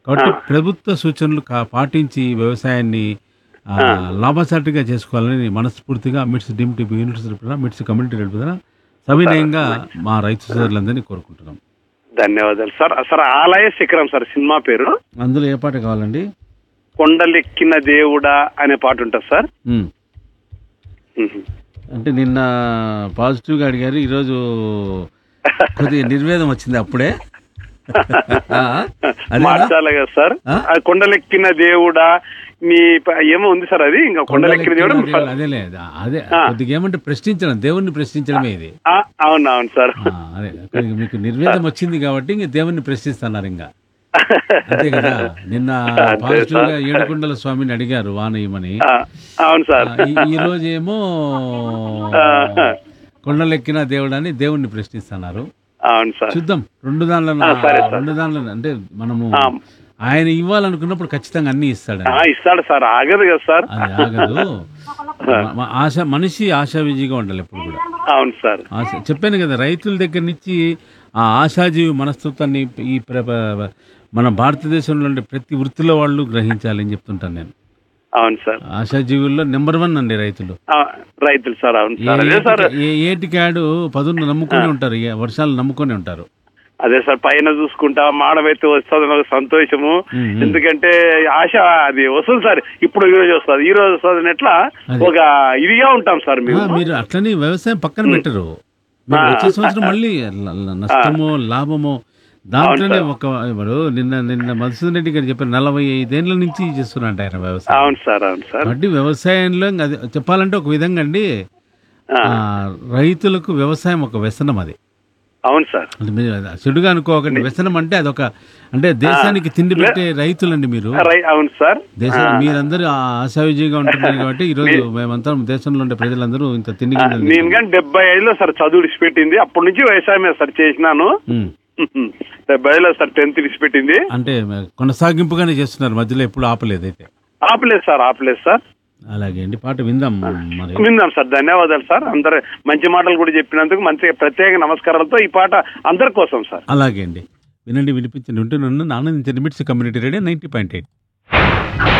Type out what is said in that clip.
కాబట్టి ఆ. ప్రభుత్వ సూచనలు కా- పాటించి వ్యవసాయాన్ని ఆ, ఆ. లాభసాటిగా చేసుకోవాలని మనస్ఫూర్తిగా మిట్స్ డిమ్ టిప్ యూనిట్స్ తరపున మిట్స్ కమ్యూనిటీ తరపున సవినయంగా మా రైతు సోదరులందరినీ కోరుకుంటున్నాం ధన్యవాదాలు సార్ సార్ ఆలయ శిఖరం సార్ సినిమా పేరు అందులో ఏ పాట కావాలండి కొండలెక్కిన దేవుడా అనే పాట ఉంటుంది సార్ ఉమ్. మ్మ్. అంటే నిన్న పాజిటివ్గా అడిగారు ఈరోజు కొద్దిగా నిర్వేదం వచ్చింది అప్పుడే ఆ, అదేనా? మార్చాలి కదా సార్ ఆ? ఆ కొండలెక్కిన దేవుడా నీ ప- ఏమో ఉంది సార్ అది ఇంకా కొండలెక్కిన దేవుడా మీ దేవుడు, ఫ- అదేలే అదే ఆ. కొద్దిగా ఏమంటే ప్రశ్నించడం దేవుణ్ణి ప్రశ్నించడమే ఇది ఆ, అవును అవును సార్ ఆ, అదే కొద్దిగా మీకు నిర్వేదం వచ్చింది కాబట్టి ఇంక దేవుణ్ణి ప్రశ్నిస్తున్నారు ఇంకా అంతే కదా నిన్న అంతే పాజిటివ్ గా సార్. ఏడుకొండల స్వామిని అడిగారు వాన ఇమ్మని ఆ, అవును సార్ ఆ, ఈ- ఈ రోజేమో కొండలెక్కిన దేవుడు అని దేవుణ్ణి ప్రశ్నిస్తున్నారు అవును సార్ చూద్దాం రెండు దానిలో ఆ, సరే సార్. రెండు దానిలో అంటే మనము ఆ. ఆయన ఇవ్వాలనుకున్నప్పుడు ఖచ్చితంగా అన్ని ఇస్తాడు ఆ, ఇస్తాడు సార్ ఆగదు కదా సార్ అది ఆగదు మ- మ- ఆశ మనిషి ఆశావిజిగా ఉండాలి ఎప్పుడు కూడా అవును సార్ ఆశ చెప్పాను కదా రైతుల దగ్గర నుంచి ఆ ఆశాజీవి మనస్తత్వాన్ని ఈ ప్ర- ప్ర- మన భారతదేశంలో ఉండే ప్రతి వృత్తిలో వాళ్ళు గ్రహించాలని చెప్తుంటాను నేను అవును సార్ ఆశాజీవుల్లో నెంబర్ వన్ అండి రైతులు ఆ, రైతులు సార్ అవును ఏ సార్ అదే సార్ ఏటికి- ఏ ఏటికాడు పదును నమ్ముకొని ఉంటారు ఏ వర్షాలు నమ్ముకొని ఉంటారు అదే సార్ పైన చూసుకుంటా మాడమైతే వస్తుంది నాకు సంతోషము మ్మ్. ఎందుకంటే ఆశ అది వస్తుంది సార్ ఇప్పుడు ఈ రోజు వస్తుంది ఈ రోజు వస్తుంది ఎట్లా అది. ఒక ఇదిగా ఉంటాం సార్ ఆ, మేము మీరు అట్లనే వ్యవసాయం పక్కన పెట్టరు మీరు ఆ. వచ్చే సంవత్సరం మళ్ళీ ల- ల- నష్టమో లాభమో దాంట్లోనే అవును ఒక ఇప్పుడు నిన్న నిన్న మధుసూదన్ రెడ్డి గారు చెప్పారు నలభై ఐదేళ్ల నుంచి చేస్తున్నట్టు ఆయన వ్యవసాయం అవును సార్ అవును సార్ కాబట్టి వ్యవసాయంలో ఇంకా అది చెప్పాలంటే ఒక విధంగా అండి ఆ, ఆ, రైతులకు వ్యవసాయం ఒక వ్యసనం అది అవును సార్ అంటే మీరు అది చెడుగా అనుకోకండి వ్యసనం అంటే అదొక అంటే దేశానికి తిండి పెట్టే రైతులండి మీరు రై- అవును సార్ దేశం మీరందరూ ఆ ఆశావిజయంగా ఉంటున్నారు కాబట్టి ఈ రోజు మేమంతా దేశంలో ఉండే ప్రజలందరూ ఇంత తిండి ఆ, గింజలు నేను కానీ డెబ్బై ఐదులో సార్ చదువు విడిచిపెట్టింది అప్పటి నుంచి వ్యవసాయమే సార్ చేసినాను ఉమ్. డెబ్బై ఐదులో సార్ టెన్త్ విడిచిపెట్టింది అంటే కొనసాగింపుగానే చేస్తున్నారు మధ్యలో ఎప్పుడు ఆపలేదు అయితే ఆపలేదు సార్ ఆపలేదు సార్ అలాగే అండి పాట విందాం మరి విందాం సార్ ధన్యవాదాలు సార్ అందరు మంచి మాటలు కూడా చెప్పినందుకు మంచి ప్రత్యేక నమస్కారాలతో ఈ పాట అందరి కోసం సార్ అలాగే అండి వినండి వినిపించండి ఉంటున్నాను ఆనందించండి MITS community radio ninety point eight